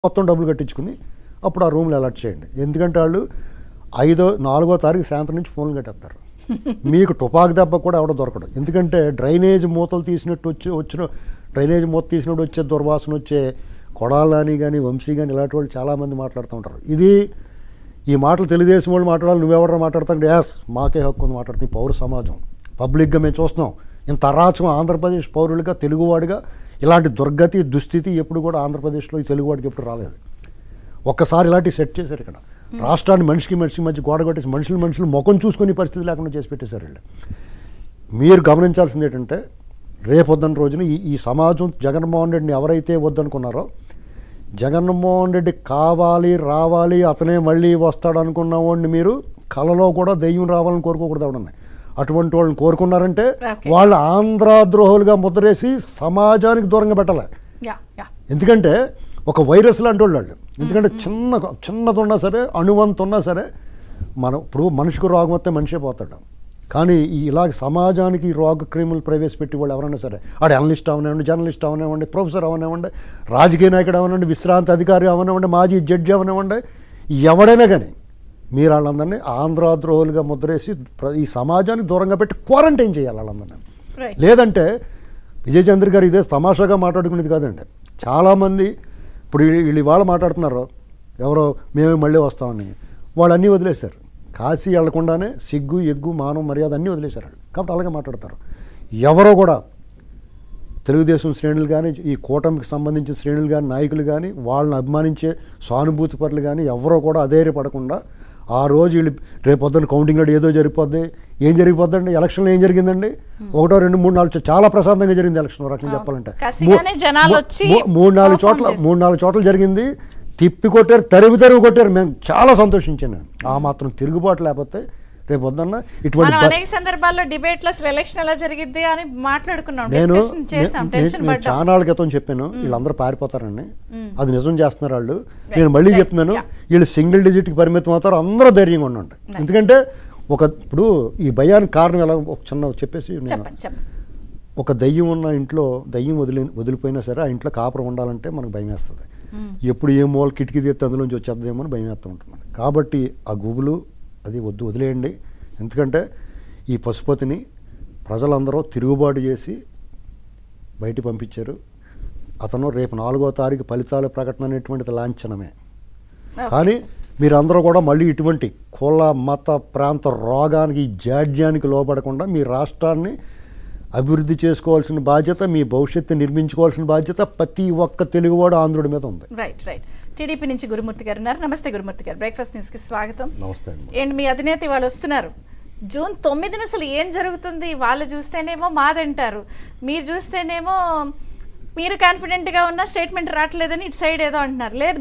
మొత్తం డబ్బులు కట్టించుకుని అప్పుడు ఆ రూమ్లో అలర్ట్ చేయండి ఎందుకంటే వాళ్ళు ఐదో నాలుగో తారీఖు సాయంత్రం నుంచి ఫోన్లు కట్టేస్తారు మీకు టుపాకు దెబ్బ కూడా ఎవడ దొరకడు ఎందుకంటే డ్రైనేజ్ మూతలు తీసినట్టు వచ్చి వచ్చిన డ్రైనేజ్ మూత తీసినట్టు వచ్చే దుర్వాసన వచ్చే కొడాలని కానీ వంశీ కానీ ఇలాంటి వాళ్ళు చాలామంది మాట్లాడుతూ ఉంటారు ఇది ఈ మాటలు తెలుగుదేశం వాళ్ళు మాట్లాడాలి నువ్వెవడో మాట్లాడతాడు యాస్ మాకే హక్కు ఉంది మాట్లాడుతుంది పౌర సమాజం పబ్లిక్గా మేము చూస్తున్నాం ఇంత అరాచకం ఆంధ్రప్రదేశ్ పౌరులుగా తెలుగువాడిగా ఇలాంటి దుర్గతి దుస్థితి ఎప్పుడు కూడా ఆంధ్రప్రదేశ్లో ఈ తెలుగువాడికి ఎప్పుడు రాలేదు ఒక్కసారి ఇలాంటివి సెట్ చేశారు ఇక్కడ రాష్ట్రాన్ని మనిషికి మనిషికి మధ్య గోడ కొట్టేసి మనుషులు మనుషులు ముఖం చూసుకునే పరిస్థితి లేకుండా చేసి పెట్టేశారు వీళ్ళు మీరు గమనించాల్సింది ఏంటంటే రేపొద్దున రోజున ఈ ఈ సమాజం జగన్మోహన్ రెడ్డిని ఎవరైతే వద్దనుకున్నారో జగన్మోహన్ రెడ్డి కావాలి రావాలి అతనే మళ్ళీ వస్తాడు అనుకున్న వాడిని మీరు కలలో కూడా దెయ్యం రావాలని కోరుకోకూడదు ఎవడన్నా అటువంటి వాళ్ళని కోరుకున్నారంటే Okay. వాళ్ళు ఆంధ్ర ద్రోహులుగా ముద్రేసి సమాజానికి దూరంగా పెట్టాలి యా యా ఎందుకంటే ఒక వైరస్ లాంటి వాళ్ళు వాళ్ళు ఎందుకంటే చిన్న చిన్నది ఉన్నా సరే అణువంత ఉన్నా సరే మనం ఇప్పుడు మనిషికి రోగం వస్తే మనిషే పోతాడు కానీ ఈ ఇలాగ సమాజానికి ఈ రోగ క్రిములు ప్రవేశపెట్టి వాళ్ళు ఎవరైనా సరే ఆడ అనలిస్ట్ అవనివ్వండి జర్నలిస్ట్ అవనివ్వండి ప్రొఫెసర్ అవనివ్వండి రాజకీయ నాయకుడు అవనివ్వండి విశ్రాంతి అధికారి అవనివ్వండి మాజీ జడ్జి అవనివ్వండి ఎవడైనా కానీ మీరు వాళ్ళందరినీ ఆంధ్ర ద్రోహులుగా ముద్రేసి ప్ర- ఈ సమాజానికి దూరంగా పెట్టి క్వారంటైన్ చేయాలి వాళ్ళందరినీ రైట్ లేదంటే విజయచంద్ర గారు ఇదే తమాషాగా మాట్లాడుకునేది కాదండి చాలామంది ఇప్పుడు వీళ్ళు వీళ్ళు ఇవాళ మాట్లాడుతున్నారు ఎవరో మేమే మళ్ళీ వస్తామని వాళ్ళు అన్నీ వదిలేశారు కాశీ వెళ్లకుండానే సిగ్గు ఎగ్గు మానం మర్యాద అన్నీ వదిలేశారు వాళ్ళు కాబట్టి అలాగే మాట్లాడతారు ఎవరో కూడా తెలుగుదేశం శ్రేణులు కానీ ఈ కూటమికి సంబంధించిన శ్రేణులు కానీ నాయకులు కానీ వాళ్ళని అభిమానించే సానుభూతి పరులు కానీ ఎవరో కూడా అధైర్యపడకుండా ఆ రోజు వీళ్ళు రేపొద్దున కౌంటింగ్ నాడు ఏదో జరిగిపోద్ది ఏం జరిగిపోద్దండి ఎలక్షన్లో ఏం జరిగిందండి ఒకటో రెండు మూడు నాలుగు చో- చాలా ప్రశాంతంగా జరిగింది ఎలక్షన్ ఒక రకంగా చెప్పాలంటే కసిగానే మూ- జనాలు మూ- వచ్చి మూ- మూడు నాలుగు perform చోట్ల చేశారు. మూడు నాలుగు చోట్ల జరిగింది తిప్పి కొట్టారు తరివి తరివి కొట్టారు మేము చాలా సంతోషించాను నేను ఆ మాత్రం తిరుగుబాటు లేకపోతే రేపు వద్దన్న ఇటువంటి మనం బ- అనేక సందర్భాల్లో డిబేట్ లో అసలు ఎలక్షన్ ఎలా జరిగిద్ది అని మాట్లాడుకున్నాం నేను డిస్కషన్ చేసాం నే- టెన్షన్ నేను పడ్డాం చాలా క్రితం చెప్పాను వీళ్ళందరూ పారిపోతారని అది నిజం చేస్తున్నారు వాళ్ళు నేను మళ్ళీ right, చెప్తున్నాను yeah. వీళ్ళు సింగిల్ డిజిట్కి పరిమితం అవుతారు అందరూ ధైర్యంగా ఉండండి ఎందుకంటే ఒక ఇప్పుడు ఈ భయానికి కారణం ఎలా ఒక చిన్న చెప్పేసి నేను చెప్పండి చెప్పండి ఒక దయ్యం ఉన్న ఇంట్లో దయ్యం వదిలి వదిలిపోయినా సరే ఆ ఇంట్లో కాపురం ఉండాలంటే మనకు భయం వేస్తుంది ఎప్పుడు ఏ మూల కిటికీ తీస్తే అందులోంచి వచ్చేద్దేమో అని భయం వేస్తూ ఉంటుంది మనకి. కాబట్టి ఆ గుబులు అది వద్దు వదిలేయండి ఎందుకంటే ఈ పశుపతిని ప్రజలందరూ తిరుగుబాటు చేసి బయట పంపించారు అతను రేపు నాలుగో తారీఖు ఫలితాల ప్రకటన అనేటువంటిది లాంఛనమే కానీ మీరందరూ కూడా మళ్ళీ ఇటువంటి కుల మత ప్రాంత రోగానికి ఈ జాడ్యానికి లోపడకుండా మీ రాష్ట్రాన్ని అభివృద్ధి చేసుకోవాల్సిన బాధ్యత మీ భవిష్యత్తు నిర్మించుకోవాల్సిన బాధ్యత ప్రతి ఒక్క తెలుగువాడు ఆంధ్రుడి మీద ఉంది రైట్ రైట్ టీడీపీ నుంచి గురుమూర్తి గారు ఉన్నారు నమస్తే గురుమూర్తి గారు బ్రేక్ఫాస్ట్ న్యూస్ కి స్వాగతం నమస్తే అండి ఏంటి మీ అధినేత వాళ్ళు వస్తున్నారు జూన్ తొమ్మిదిన అసలు ఏం జరుగుతుంది వాళ్ళు చూస్తేనేమో మాదంటారు మీరు చూస్తేనేమో మీరు కాన్ఫిడెంట్గా ఉన్న స్టేట్మెంట్ రావట్లేదని ఇటు సైడ్ ఏదో అంటున్నారు లేదు